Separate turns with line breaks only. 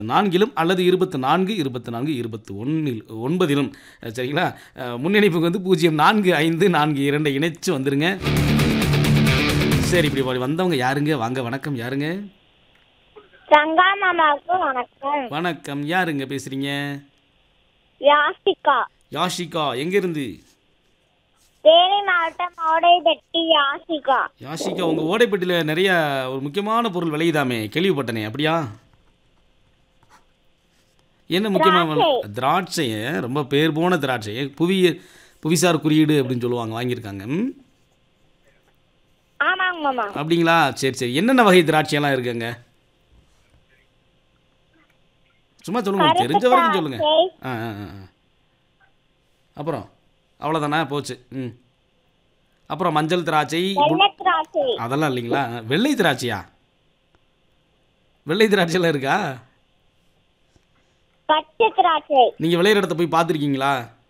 நான்கிலும் அல்லது இருபத்து நான்கு இருபத்து நான்கு இருபத்து ஒன்றில் ஒன்பதிலும் அஹ், சரிங்களா அஹ், முன்னிணைப்புக்கு வந்து பூஜ்ஜியம் நான்கு ஐந்து நான்கு இரண்டை இணைச்சு வந்துருங்க சரி இப்படி வ- வந்தவங்க யாருங்க வாங்க வணக்கம் யாருங்க
சங்கா மாமாவுக்கு வணக்கம்
வணக்கம் யாருங்க பேசுறீங்க
யாசிகா
யாஷிகா எங்கேருந்து
தேனி மாவட்டம் ஓடைதட்டி யாசிகா
யாஷிகா உங்கள் ஓடைப்பட்டியில் நிறைய ஒரு முக்கியமான பொருள் விளையுதாமே கேள்விப்பட்டனே அப்படியா என்ன முக்கியமான திராட்சை ரொம்ப பேர் போன திராட்சை புவி புவிசார் குறியீடு அப்படின்னு சொல்லுவாங்க வாங்கியிருக்காங்க ம்?
ஆமாங்க மாமா
அப்படிங்களா சரி சரி என்னென்ன வகை திராட்சையெல்லாம் இருக்குங்க சும்மா சொல்லுங்க உங்களுக்கு தெரிஞ்ச வரைக்கும் சொல்லுங்க
திராட்சை.
ஆ ஆ ஆ ஆ. அப்புறம் அவ்வளோதானா போச்சு ம் அப்புறம் மஞ்சள் திராட்சை புல்-
வெள்ளை திராட்சை
அதெல்லாம் இல்லைங்களா வெள்ளை திராட்சையா வெள்ளை திராட்சைலாம் இருக்கா
பச்சை திராட்சை
நீங்கள் விளையிற இடத்த போய் பார்த்துருக்கீங்களா